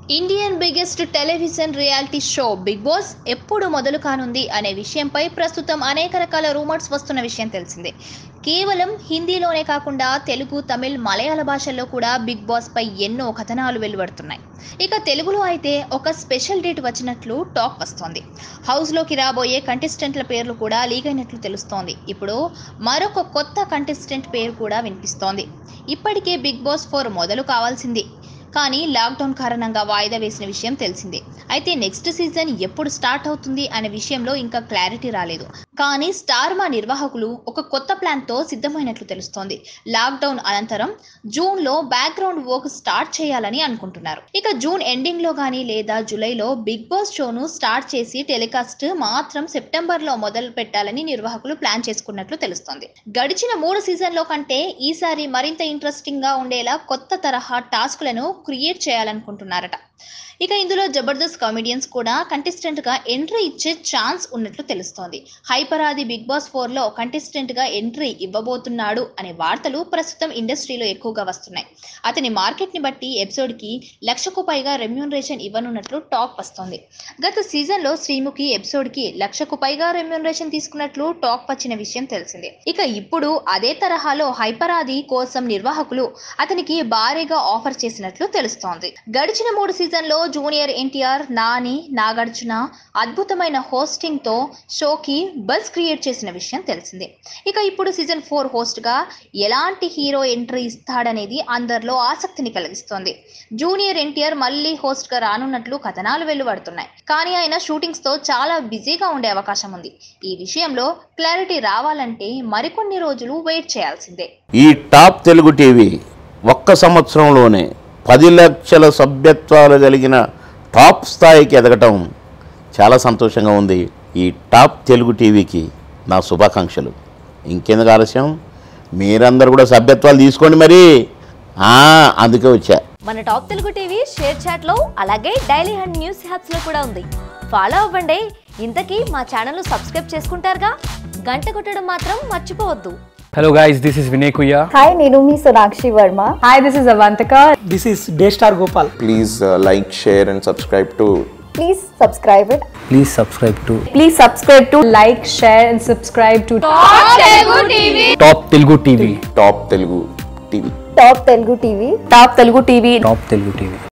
Indian biggest television reality show Bigg Boss ఎప్పుడు మొదలు కానుంది అనే విషయంపై ప్రస్తుతం అనేక రకాల రూమర్స్ వస్తున్న విషయం తెలిసిందే కేవలం హిందీలోనే కాకుండా తెలుగు తమిళ్ మలయాళ భాషల్లో కూడా బిగ్ బాస్ పై ఎన్నో కథనాలు వెలువడుతున్నాయి ఇక తెలుగులో అయితే ఒక స్పెషల్ డేట్ వచ్చినట్లు టాక్ వస్తోంది హౌస్లోకి రాబోయే కంటెస్టెంట్ల పేర్లు కూడా లీక్ అయినట్లు తెలుస్తోంది ఇప్పుడు మరొక కొత్త కంటెస్టెంట్ పేరు కూడా వినిపిస్తోంది ఇప్పటికే బిగ్ బాస్ ఫోర్ మొదలు కావాల్సింది కానీ లాక్డౌన్ కారణంగా వాయిదా వేసిన విషయం తెలిసిందే అయితే నెక్స్ట్ సీజన్ ఎప్పుడు స్టార్ట్ అవుతుంది అనే విషయంలో ఇంకా క్లారిటీ రాలేదు కానీ స్టార్ మా నిర్వాహకులు ఒక కొత్త ప్లాన్తో సిద్ధమైనట్లు తెలుస్తోంది లాక్డౌన్ అనంతరం జూన్లో బ్యాక్గ్రౌండ్ వర్క్ స్టార్ట్ చేయాలని అనుకుంటున్నారు ఇక జూన్ ఎండింగ్లో కానీ లేదా జూలైలో బిగ్ బాస్ షోను స్టార్ట్ చేసి టెలికాస్ట్ మాత్రం సెప్టెంబర్లో మొదలు పెట్టాలని నిర్వాహకులు ప్లాన్ చేసుకున్నట్లు తెలుస్తోంది గడిచిన మూడు సీజన్లో కంటే ఈసారి మరింత ఇంట్రెస్టింగ్గా ఉండేలా కొత్త తరహా టాస్క్లను క్రియేట్ చేయాలనుకుంటున్నారట ఇక ఇందులో జబర్దస్త్ కామెడియన్స్ కూడా కంటెస్టెంట్ గా ఎంట్రీ ఇచ్చే ఛాన్స్ ఉన్నట్లు తెలుస్తోంది హైపరాది బిగ్ బాస్ ఫోర్ లో కంటెస్టెంట్ గా ఎంట్రీ ఇవ్వబోతున్నాడు అనే వార్తలు ప్రస్తుతం ఇండస్ట్రీలో ఎక్కువగా వస్తున్నాయి అతని మార్కెట్ ని బట్టి ఎపిసోడ్ కి లక్షకు పైగా రెమ్యూనరేషన్ ఇవ్వనున్నట్లు టాక్ వస్తోంది గత సీజన్ లో శ్రీముఖి ఎపిసోడ్ కి లక్షకు పైగా రెమ్యూనరేషన్ తీసుకున్నట్లు టాక్ వచ్చిన విషయం తెలిసిందే ఇక ఇప్పుడు అదే తరహాలో హైపరాది కోసం నిర్వాహకులు అతనికి భారీగా ఆఫర్ చేసినట్లు తెలుస్తోంది గడిచిన మూడు సీజన్లో జూనియర్ ఎన్టీఆర్ నాని నాగార్జున అద్భుతమైన హోస్టింగ్ తో షోకి బజ్ క్రియేట్ చేసిన విషయం తెలిసిందే ఇక ఇప్పుడు సీజన్ ఫోర్ హోస్ట్ గా ఎలాంటి హీరో ఎంట్రీ ఇస్తాడనేది అందరిలో ఆసక్తిని కలిగిస్తోంది జూనియర్ ఎన్టీఆర్ మళ్ళీ హోస్ట్ గా రానున్నట్లు కథనాలు వెలువడుతున్నాయి కానీ ఆయన షూటింగ్స్ తో చాలా బిజీగా ఉండే అవకాశం ఉంది ఈ విషయంలో క్లారిటీ రావాలంటే మరికొన్ని రోజులు వెయిట్ చేయాల్సిందే ఈ టాప్ తెలుగు టీవీ ఒక్క సంవత్సరంలోనే పది లక్షల సభ్యత్వాలు కలిగిన టాప్ స్థాయికి ఎదగటం చాలా సంతోషంగా ఉంది ఈ టాప్ తెలుగు టీవీకి నా శుభాకాంక్షలు ఇంకెందుకు ఆలస్యం మీరందరూ కూడా సభ్యత్వాలు తీసుకోండి మరి ఆ, అందుకే వచ్చా మన top Telugu TV share chat లో అలాగే డైలీ హండ్ న్యూస్ హ్యాప్స్ లో కూడా ఉంది ఫాలో అవ్వండి ఇంతకీ మా ఛానల్ సబ్స్క్రైబ్ చేసుకుంటారుగా గంట కొట్టడం మాత్రం మర్చిపోవద్దు Hello guys, this is Vinay Kuya. Hi, నేను మీ Sonakshi Varma Hi, this is Avantika. This is Daystar Gopal. please uh, like, share, and subscribe to please subscribe it Please subscribe to Please subscribe to like, share, and subscribe to Top Telugu TV. Top Telugu TV. Top Telugu TV Top Telugu TV. Top Telugu TV.